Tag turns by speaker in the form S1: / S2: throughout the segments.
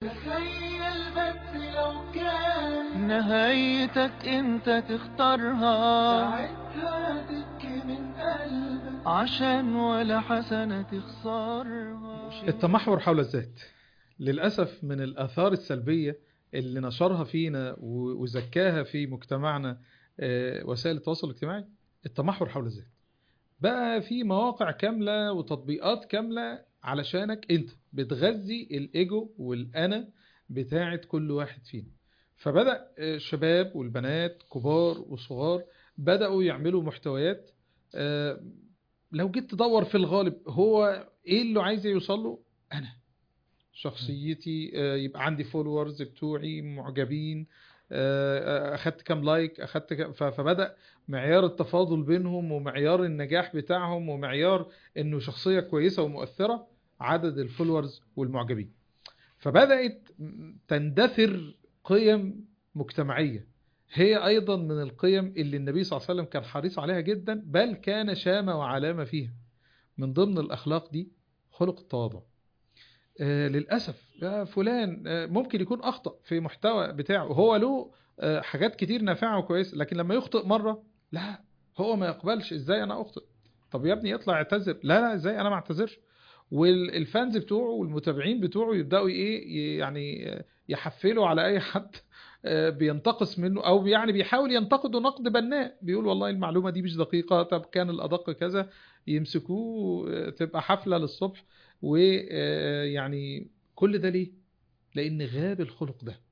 S1: تخيل بس لو كان
S2: نهايتك انت تختارها
S1: ساعتها تبكي من قلبك
S2: عشان ولا حسنة تخسرها
S3: التمحور حول الذات للأسف من الآثار السلبية اللي نشرها فينا و- وزكاها في مجتمعنا آه، وسائل التواصل الاجتماعي التمحور حول الذات بقى في مواقع كاملة وتطبيقات كاملة علشانك انت بتغذي الايجو والانا بتاعت كل واحد فينا فبدأ آه، الشباب والبنات كبار وصغار بدأوا يعملوا محتويات آه، لو جيت تدور في الغالب هو ايه اللي عايز يوصل له انا شخصيتي آه، يبقى عندي فولورز بتوعي معجبين آه، آه، اخدت كام لايك اخدت كام ف- فبدا معيار التفاضل بينهم ومعيار النجاح بتاعهم ومعيار انه شخصيه كويسه ومؤثره عدد الفولورز والمعجبين فبدات تندثر قيم مجتمعيه هي ايضا من القيم اللي النبي صلى الله عليه وسلم كان حريص عليها جدا بل كان شامه وعلامه فيها من ضمن الاخلاق دي خلق التواضع آه، للأسف آه، فلان آه، ممكن يكون أخطأ في محتوى بتاعه هو له آه، حاجات كتير نافعة وكويسة لكن لما يخطئ مرة لا هو ما يقبلش ازاي انا اخطئ طب يا ابني اطلع اعتذر لا لا ازاي انا ما اعتذرش والفانز بتوعه والمتابعين بتوعه يبداوا ايه ي- يعني آه، يحفلوا على اي حد آه، بينتقص منه او يعني بيحاول ينتقده نقد بناء بيقول والله المعلومه دي مش دقيقه طب كان الادق كذا يمسكوه آه، تبقى حفله للصبح ويعني كل ده ليه لان غاب الخلق ده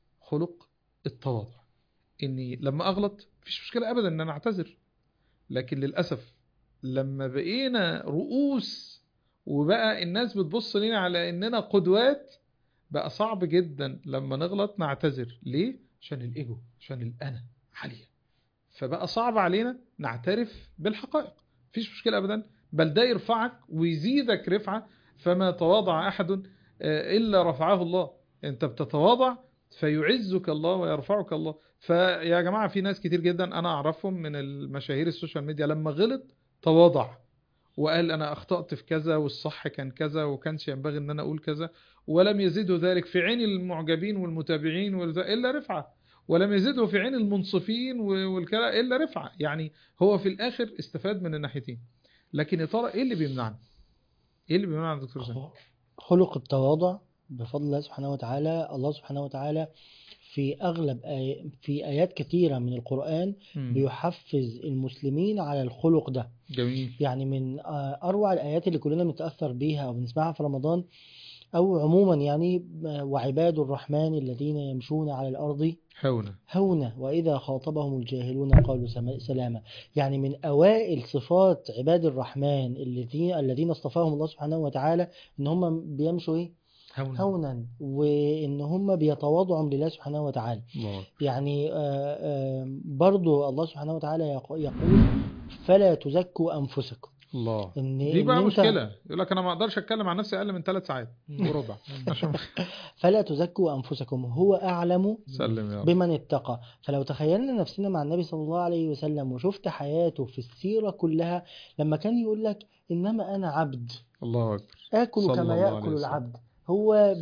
S3: خلق التواضع اني لما اغلط مفيش مشكله ابدا ان انا اعتذر لكن للاسف لما بقينا رؤوس وبقى الناس بتبص لنا على اننا قدوات بقى صعب جدا لما نغلط نعتذر ليه عشان الايجو عشان الانا عاليه فبقى صعب علينا نعترف بالحقائق مفيش مشكله ابدا بل ده يرفعك ويزيدك رفعه فما تواضع احد آه، الا رفعه الله انت بتتواضع فيعزك الله ويرفعك الله فيا جماعه في ناس كتير جدا انا اعرفهم من المشاهير السوشيال ميديا لما غلط تواضع وقال انا اخطأت في كذا والصح كان كذا وكانش ينبغي ان انا اقول كذا ولم يزده ذلك في عين المعجبين والمتابعين والز- الا رفعه ولم يزده في عين المنصفين و- والكلام الا رفعه يعني هو في الاخر استفاد من الناحيتين لكن يا ترى ايه اللي بيمنعنا ايه اللي بيمنعنا يا دكتور سامي
S4: خلق التواضع بفضل الله سبحانه وتعالى الله سبحانه وتعالى في أغلب آي... في آيات كثيرة من القرآن
S3: مم.
S4: بيحفز المسلمين على الخلق ده
S3: جميل
S4: يعني من آه، أروع الآيات اللي كلنا بنتأثر بيها أو بنسمعها في رمضان أو عموما يعني آه، وعباد الرحمن الذين يمشون على الأرض
S3: هونا
S4: هونا وإذا خاطبهم الجاهلون قالوا سما- سلاما يعني من أوائل صفات عباد الرحمن الذين الذين اصطفاهم الله سبحانه وتعالى إن هم بيمشوا إيه
S3: هونا
S4: هونا وإن هم بيتواضعوا لله سبحانه وتعالى
S3: الله
S4: يعني آه، آه، برضو الله سبحانه وتعالى يق- يقول فلا تزكوا أنفسكم
S3: الله
S4: إن
S3: دي
S4: إن
S3: بقى
S4: أنت-
S3: مشكله يقول لك انا ما اقدرش اتكلم عن نفسي اقل من ثلاث ساعات وربع عشان
S4: فلا تزكوا أنفسكم هو أعلم
S3: سلم يا رب
S4: بمن اتقى فلو تخيلنا نفسنا مع النبي صلى الله عليه وسلم وشفت حياته في السيرة كلها لما كان يقول لك إنما أنا عبد
S3: الله اكبر
S4: آكل
S3: صلى
S4: كما
S3: الله عليه
S4: يأكل
S3: وسلم.
S4: العبد هو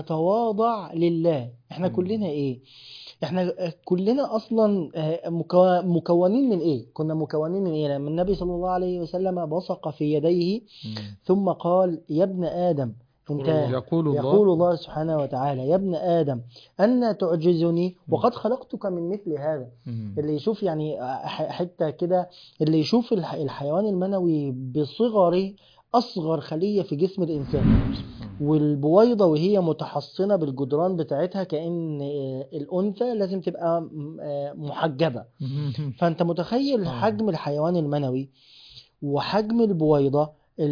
S4: بيتواضع لله احنا
S3: مم.
S4: كلنا ايه احنا كلنا اصلا آه، مكو- مكونين من ايه كنا مكونين من ايه لما النبي صلى الله عليه وسلم بصق في يديه
S3: مم.
S4: ثم قال يا ابن آدم انت
S3: يقول الله
S4: يقول الله سبحانه وتعالى يا ابن آدم أن تعجزني وقد خلقتك من مثل هذا
S3: مم.
S4: اللي يشوف يعني ح- حتة كده اللي يشوف الح- الحيوان المنوي بصغره أصغر خلية في جسم الإنسان والبويضة وهي متحصنة بالجدران بتاعتها كأن آه، الأنثى لازم تبقى م- آه، محجبة
S3: مم.
S4: فأنت متخيل
S3: آه.
S4: حجم الحيوان المنوي وحجم البويضة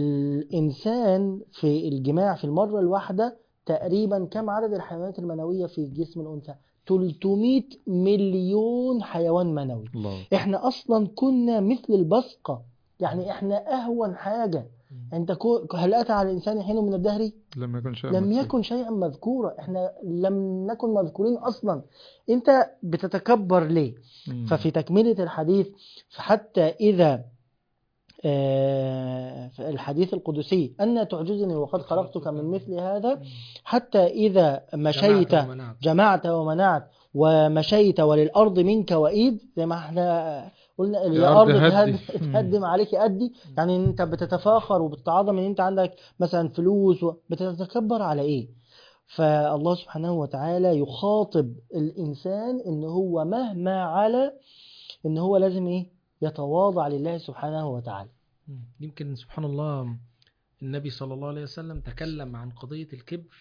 S4: الإنسان في الجماع في المرة الواحدة تقريبا كم عدد الحيوانات المنوية في جسم الأنثى 300 مليون حيوان منوي
S3: الله
S4: احنا اصلا كنا مثل البصقة يعني احنا اهون حاجة انت كو- هل اتى على الانسان حين من الدهر
S3: لم يكن شيء
S4: لم يكن شيئا مذكورا احنا لم نكن مذكورين اصلا انت بتتكبر ليه ففي تكملة الحديث فحتى إذا آه، في الحديث القدسي أن تعجزني وقد خلقتك من مثل هذا حتى إذا مشيت
S5: جمعت ومنعت.
S4: جمعت ومنعت ومشيت وللأرض منك وإيد زي ما احنا قلنا
S3: الأرض
S4: الأرض
S3: هدي.
S4: تهد- تهدم عليك أدي يعني أنت بتتفاخر وبتتعظم أن أنت عندك مثلا فلوس بتتكبر على إيه فالله سبحانه وتعالى يخاطب الإنسان إن هو مهما على إن هو لازم إيه يتواضع لله سبحانه وتعالى
S5: مم. يمكن سبحان الله النبي صلى الله عليه وسلم تكلم عن قضية الكبر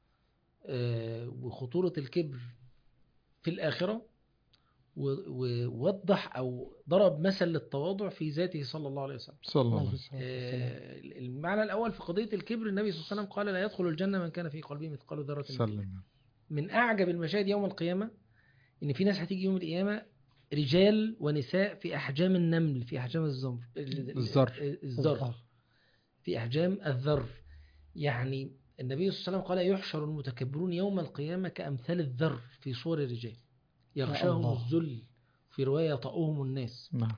S5: آه، وخطورة الكبر في الآخرة و- ووضح أو ضرب مثل للتواضع في ذاته صلى الله عليه وسلم
S3: صلى الله عليه
S4: عليه
S3: وسلم
S4: الصلاة والسلام.
S5: آه، المعنى الأول في قضية الكبر النبي صلى الله عليه وسلم قال لا يدخل الجنة من كان في قلبه مثقال ذرة من كبر.
S3: سلم
S5: من أعجب المشاهد يوم القيامة إن في ناس هتيجي يوم القيامة رجال ونساء في أحجام النمل في أحجام الزمر
S3: الذر.
S5: الذر في أحجام الذر يعني النبي صلى الله عليه وسلم قال يحشر المتكبرون يوم القيامة كأمثال الذر في صور الرجال يغشاهم
S4: الله.
S5: الذل في رواية يطأهم الناس
S3: نعم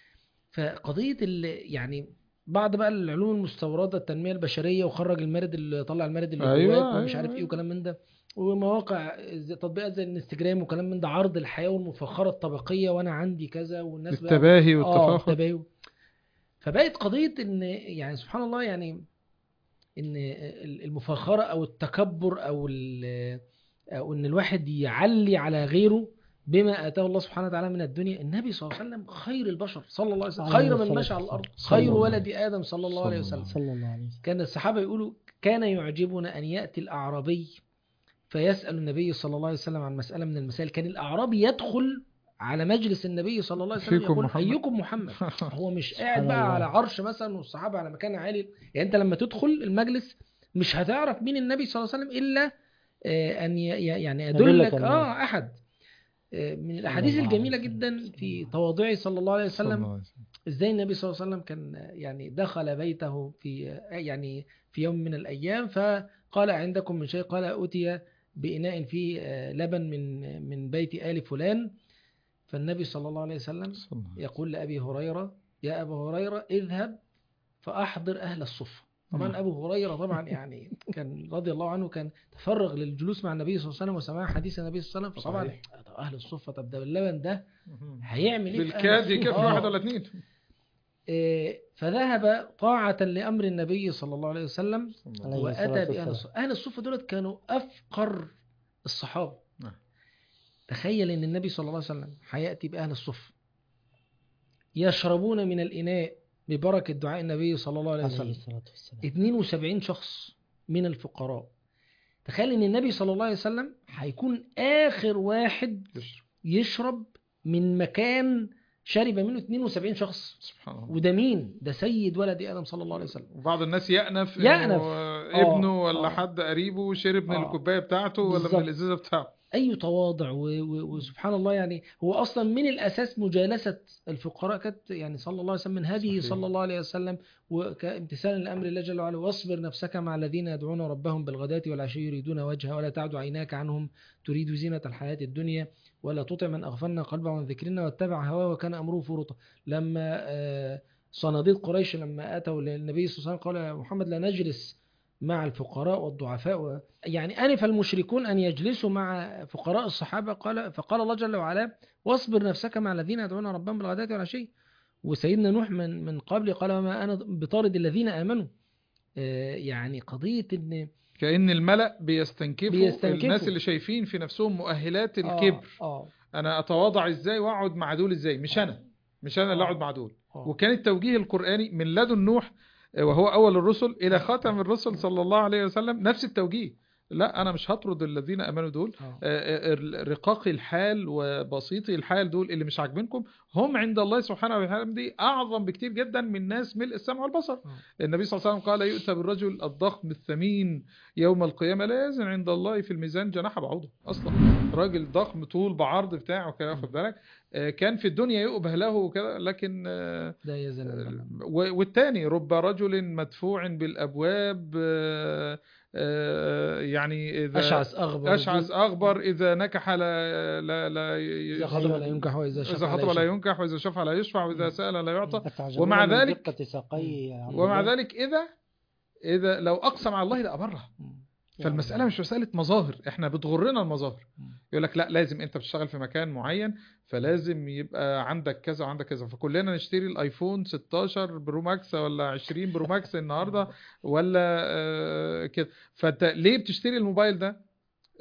S5: فقضية ال- يعني بعض بقى العلوم المستوردة التنمية البشرية وخرج المارد اللي طلع المارد اللي
S3: أيوة،
S5: جواك ومش
S3: أيوة،
S5: عارف ايه
S3: أيوة.
S5: وكلام من ده ومواقع زي- تطبيقات زي الانستجرام وكلام من ده عرض الحياة والمفاخرة الطبقية وانا عندي كذا والناس بقى
S3: التباهي
S5: اه
S3: والتفاخر
S5: التباهي فبقت قضية ان يعني سبحان الله يعني ان المفاخرة او التكبر او ال- او ان الواحد يعلي على غيره بما اتاه الله سبحانه وتعالى من الدنيا النبي صلى الله عليه وسلم خير البشر صلى الله عليه وسلم
S4: عليه
S5: خير من
S4: الصلاة
S5: مشى على الارض
S3: صلى
S5: خير
S3: الله
S5: ولد ادم صلى الله عليه
S3: صلى الله
S5: وسلم
S4: صلى الله عليه وسلم
S5: كان الصحابة يقولوا كان يعجبنا أن يأتي الأعرابي فيسأل النبي صلى الله عليه وسلم عن مسألة من المسائل كان الأعرابي يدخل على مجلس النبي صلى الله عليه وسلم
S3: فيكم
S5: يقول
S3: محمد.
S5: أيكم محمد هو مش قاعد
S4: سبحان
S5: بقى
S4: الله.
S5: على عرش مثلا والصحابة على مكان عالي يعني أنت لما تدخل المجلس مش هتعرف مين النبي صلى الله عليه وسلم إلا آه، أن ي- ي- يعني
S4: يدلك
S5: يدلك
S4: على
S5: آه أحد آه، من الأحاديث
S4: الله عليه
S5: الجميلة
S4: وسلم.
S5: جدا في تواضعه صلى الله عليه
S3: صلى
S5: وسلم
S3: الله عليه وسلم.
S5: ازاي النبي صلى الله عليه وسلم كان يعني دخل بيته في يعني في يوم من الايام فقال عندكم من شيء قال اتي باناء فيه آه، لبن من من بيت ال فلان فالنبي صلى الله عليه وسلم
S3: صلى الله عليه وسلم.
S5: يقول لابي هريره يا ابا هريره اذهب فاحضر اهل الصفه طبعا
S3: نعم.
S5: ابو هريره طبعا يعني كان رضي الله عنه كان تفرغ للجلوس مع النبي صلى الله عليه وسم وسماع حديث النبي صلى الله عليه وسلم فطبعا
S3: صحيح.
S5: طب اهل الصفه طب ده اللبن ده هيعمل ايه في أهل
S3: بالكاد
S5: الصفة؟
S3: يكفي
S5: آه.
S3: واحد ولا اثنين
S5: إيه، فذهب طاعة لأمر النبي صلى الله عليه وسلم
S4: عليه
S5: وأتى
S4: الصلاة
S5: بأهل
S4: والسلام.
S5: الصفة أهل الصفة دولت كانوا أفقر الصحابة
S3: نعم.
S5: تخيل أن النبي صلى الله عليه وسلم هيأتي بأهل الصفة يشربون من الإناء ببركة دعاء النبي صلى الله عليه
S4: عليه
S5: وسلم
S4: الصلاة والسلام
S5: 72 شخص من الفقراء تخيل أن النبي صلى الله عليه وسلم هيكون آخر واحد
S3: يشرب.
S5: يشرب من مكان شرب منه 72 شخص
S3: سبحان الله
S5: وده مين؟ ده سيد ولد آدم صلى الله عليه وسلم
S3: وبعض الناس يأنف
S5: يأنف.
S3: إنه
S5: آه،
S3: ابنه ولا
S5: آه.
S3: حد قريبه شرب من
S5: آه.
S3: الكوبايه بتاعته ولا
S5: بالظبط.
S3: من الازازه بتاعته
S5: أي تواضع و... و... وسبحان الله يعني هو أصلا من الأساس مجالسة الفقراء كانت يعني صلى الله عليه وسلم من هذه
S3: صحيح.
S5: صلى الله عليه وسلم وكامتثالا لأمر الله جل وعلا واصبر نفسك مع الذين يدعون ربهم بالغداة والعشي يريدون وجهه ولا تعد عيناك عنهم تريد زينة الحياة الدنيا ولا تطع من أغفلنا قلبه عن ذكرنا واتبع هواه وكان أمره فرطا لما آه، صناديد قريش لما أتوا للنبي صلى الله عليه وسلم قال يا محمد لا نجلس مع الفقراء والضعفاء و... يعني أنف المشركون أن يجلسوا مع فقراء الصحابة قال فقال الله جل وعلا واصبر نفسك مع الذين يدعون ربهم بالغداة والعشي وسيدنا نوح من من قبل قال وما أنا بطارد الذين آمنوا آه، يعني قضية إن
S3: كأن الملأ بيستنكفوا,
S5: بيستنكفوا.
S3: الناس اللي شايفين في نفسهم مؤهلات الكبر
S5: آه آه
S3: انا اتواضع ازاي واقعد مع دول ازاي مش انا مش انا اللي
S5: آه.
S3: اقعد مع دول
S5: آه.
S3: وكان التوجيه القرآني من لدن نوح آه، وهو أول الرسل إلى خاتم الرسل صلى الله عليه وسلم نفس التوجيه لا أنا مش هطرد الذين أمنوا دول
S5: آه.
S3: آه، آه، رقاقي الحال وبسيطي الحال دول اللي مش عاجبينكم هم عند الله سبحانه وتعالى دي أعظم بكتير جدا من ناس ملء السمع والبصر النبي صلى الله عليه وسلم قال يؤتى بالرجل الضخم الثمين يوم القيامة لا يزن عند الله في الميزان جناح بعوضة أصلا راجل ضخم طول بعرض بتاعه كده واخد بالك آه، كان في الدنيا يؤبه له وكده لكن آه،
S5: ده يزن المنام.
S3: و- والتاني رب رجل مدفوع بالأبواب آه، آه، يعني إذا
S5: اشعث اغبر
S3: أشعث أغبر إذا نكح لا لا لا
S5: اذا خطب لا ينكح واذا شفع
S3: إذا
S5: لا
S3: خطب لا
S5: يشفع.
S3: ينكح وإذا شفع لا يشفع وإذا
S5: مم.
S3: سأل لا يعطى
S4: أتعجبون
S3: ومع
S4: من
S3: ذلك-
S4: دقة ساقي يا عبد
S3: ومع
S4: الله؟
S3: ذلك إذا إذا لو أقسم على الله لأبره
S5: مم.
S4: يا
S3: فالمسألة
S4: الله.
S3: مش مسألة مظاهر احنا بتغرنا المظاهر
S5: مم.
S3: يقول لك لا لازم انت بتشتغل في مكان معين فلازم يبقى عندك كذا وعندك كذا فكلنا نشتري الايفون 16 برو ماكس ولا 20 برو ماكس النهارده ولا آه، كده فانت ليه بتشتري الموبايل ده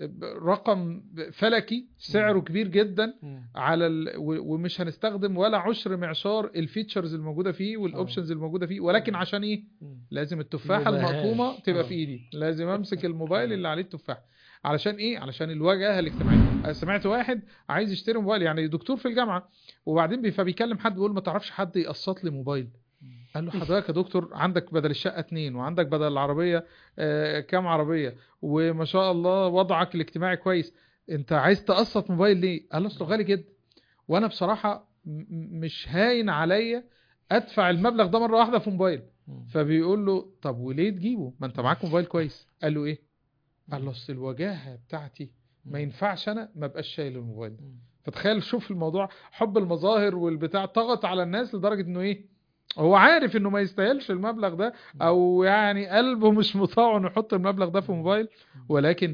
S3: رقم فلكي سعره كبير جدا
S5: مم.
S3: على ال... و- ومش هنستخدم ولا عشر معشار الفيتشرز الموجوده فيه والاوبشنز الموجوده فيه ولكن عشان ايه
S5: مم.
S3: لازم التفاحه
S5: المباهاة.
S3: المقطومه تبقى
S5: آه.
S3: في ايدي لازم امسك الموبايل اللي عليه التفاحه علشان ايه علشان الواجهه الاجتماعيه أنا سمعت واحد عايز يشتري موبايل يعني دكتور في الجامعه وبعدين بي- فبيكلم حد بيقول ما تعرفش حد يقسط لي موبايل قال له حضرتك يا دكتور عندك بدل الشقه اتنين وعندك بدل العربيه آه، كام عربيه وما شاء الله وضعك الاجتماعي كويس انت عايز تقسط موبايل ليه قال له اصله غالي جدا وانا بصراحه م- م- مش هاين عليا ادفع المبلغ ده مره واحده في موبايل
S5: مم.
S3: فبيقول له طب وليه تجيبه ما انت معاك موبايل كويس قال له ايه قال له اصل الوجاهه بتاعتي ما ينفعش انا ما ابقاش شايل الموبايل ده
S5: مم.
S3: فتخيل شوف الموضوع حب المظاهر والبتاع طغت على الناس لدرجه انه ايه هو عارف انه ما يستاهلش المبلغ ده او يعني قلبه مش مطاوع انه يحط المبلغ ده في موبايل ولكن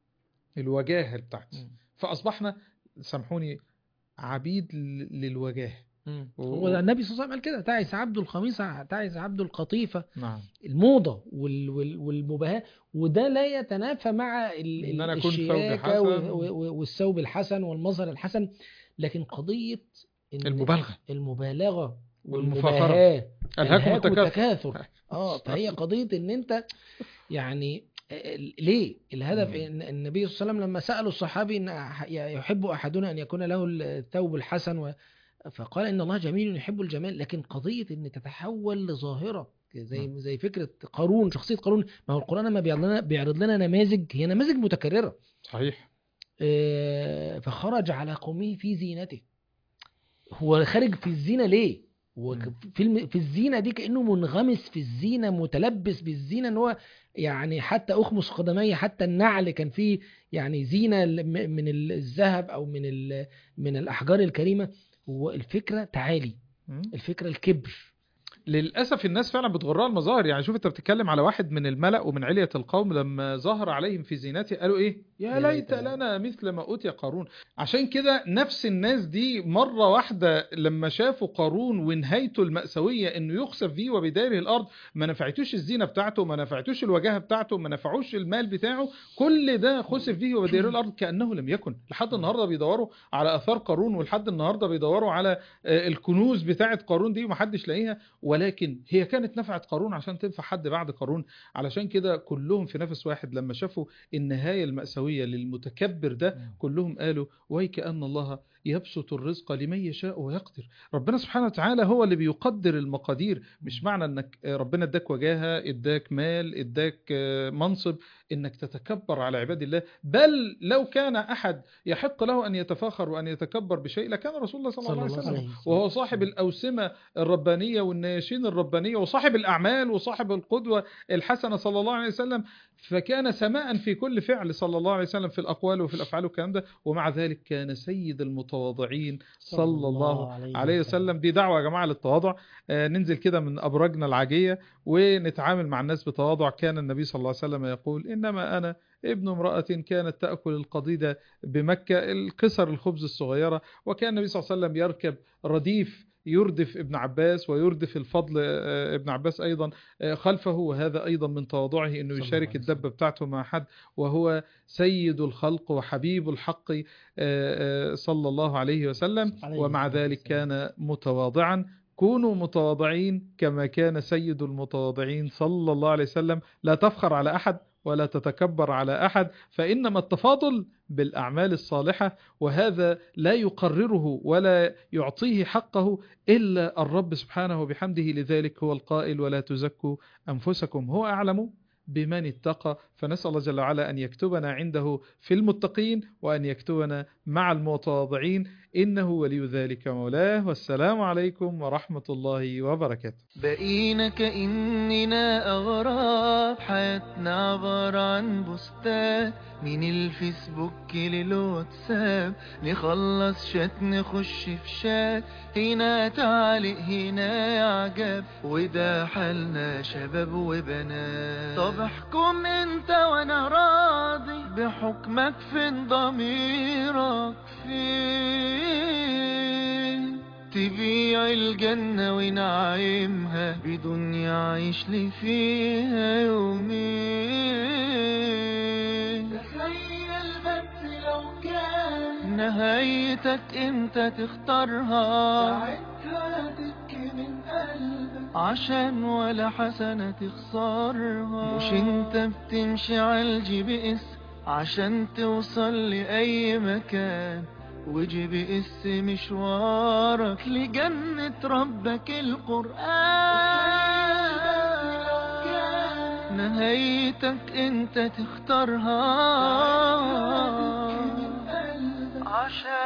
S3: الوجاهه بتاعتي
S5: مم.
S3: فاصبحنا سامحوني عبيد ل- للوجاهه
S5: مم.
S3: و-
S5: هو ده النبي صلى الله عليه وسلم قال كده تعس عبد الخميصة تعس عبد القطيفة
S3: نعم
S5: الموضة وال وال والمباهاة وده لا يتنافى مع ال-
S3: إن
S5: ال-
S3: أنا أكون ثوبي
S5: الشياكة
S3: حسن.
S5: و- و- والثوب الحسن والمظهر الحسن لكن قضية إن
S3: المبالغه
S5: المبالغة
S3: والمفاخرة.
S5: والمباهاة
S3: الهاكم
S5: الهاك
S3: التكاثر
S5: والتكاثر اه فهي قضية ان انت يعني آه، ليه الهدف
S3: مم.
S5: ان النبي صلى الله عليه وسلم لما سألوا الصحابي ان أح- يحب احدنا ان يكون له الثوب الحسن و... فقال ان الله جميل يحب الجمال لكن قضية ان تتحول لظاهرة زي زي فكرة قارون شخصية قارون ما هو القرآن لما بيعرض لنا بيعرض لنا نماذج هي نماذج متكررة
S3: صحيح
S5: آه، فخرج على قومه في زينته هو خارج في الزينة ليه هو
S3: مم.
S5: ك- في الم- في الزينة دي كأنه منغمس في الزينة متلبس بالزينة ان هو يعني حتى أخمص قدميه حتى النعل كان فيه يعني زينة ل- م- من الذهب أو من ال- من الأحجار الكريمة هو الفكرة تعالي
S3: مم.
S5: الفكرة الكبر
S3: للاسف الناس فعلا بتغرها المظاهر يعني شوف انت بتتكلم على واحد من الملأ ومن علية القوم لما ظهر عليهم في زينته قالوا ايه يا
S5: يا
S3: ليت
S5: ليت
S3: لنا مثل ما اوتي قارون عشان كده نفس الناس دي مرة واحدة لما شافوا قارون ونهايته المأساوية انه يخسف فيه وبداره الارض ما نفعتوش الزينة بتاعته ما نفعتوش الوجاهة بتاعته ما نفعوش المال بتاعه كل ده خسف فيه وبداره الارض كأنه لم يكن لحد النهاردة بيدوروا على اثار قارون ولحد النهاردة بيدوروا على آه، الكنوز بتاعة قارون دي ومحدش لاقيها ولكن هي كانت نفعت قارون عشان تنفع حد بعد قارون علشان كده كلهم في نفس واحد لما شافوا النهاية المأساوية للمتكبر ده كلهم قالوا ويك أن الله يبسط الرزق لمن يشاء ويقدر ربنا سبحانه وتعالى هو اللي بيقدر المقادير مش معنى انك ربنا اداك وجاهة اداك مال اداك آه، منصب انك تتكبر على عباد الله بل لو كان احد يحق له ان يتفاخر وان يتكبر بشيء لكان رسول الله صلى الله عليه وسلم
S4: وسلم.
S3: وهو صاحب الأوسمة الربانية والنياشين الربانية وصاحب الأعمال وصاحب القدوة الحسنة صلى الله عليه وسلم فكان سماء في كل فعل صلى الله عليه وسلم في الأقوال وفي الأفعال والكلام ده ومع ذلك كان سيد المتواضعين صلى الله عليه وسلم دي دعوة يا جماعة للتواضع آه، ننزل كده من أبراجنا العاجية ونتعامل مع الناس بتواضع كان النبي صلى الله عليه وسلم يقول إنما أنا ابن امرأة كانت تأكل القضيدة بمكة القصر الخبز الصغيرة وكان النبي صلى الله عليه وسلم يركب رديف يردف ابن عباس ويردف الفضل آه، ابن عباس أيضا آه، خلفه وهذا أيضا من تواضعه أنه
S5: صلى الله
S3: يشارك
S5: عليه وسلم.
S3: الدبة بتاعته مع حد وهو سيد الخلق وحبيب الحق آه، آه، صلى الله عليه وسلم
S4: عليه
S3: ومع
S4: الصلاة
S3: ذلك
S4: والسلام.
S3: كان متواضعا كونوا متواضعين كما كان سيد المتواضعين صلى الله عليه وسلم لا تفخر على أحد ولا تتكبر على أحد فإنما التفاضل بالأعمال الصالحة وهذا لا يقرره ولا يعطيه حقه إلا الرب سبحانه وبحمده لذلك هو القائل ولا تزكوا أنفسكم هو أعلم بمن اتقى فنسأل الله جل وعلا أن يكتبنا عنده في المتقين وأن يكتبنا مع المتواضعين إنه ولي ذلك مولاه والسلام عليكم ورحمة الله وبركاته
S2: بقينا كأننا أغراب حياتنا عبارة عن بوستات من الفيسبوك للواتساب نخلص شات نخش في شات هنا تعليق هنا إعجاب وده حالنا شباب وبنات طب احكم انت وانا راضي بحكمك فين ضميرك فين تبيع الجنة ونعيمها بدنيا عيش لي فيها يومين
S1: تخيل بس لو كان
S2: نهايتك انت تختارها
S1: ساعتها تبكي من قلبك
S2: عشان ولا حسنة تخسرها مش انت بتمشي على الجي بي اس عشان توصل لأي مكان وجي بي اس مشوارك لجنة ربك القرآن نهايتك انت تختارها
S1: تبكي من قلبك
S2: عشان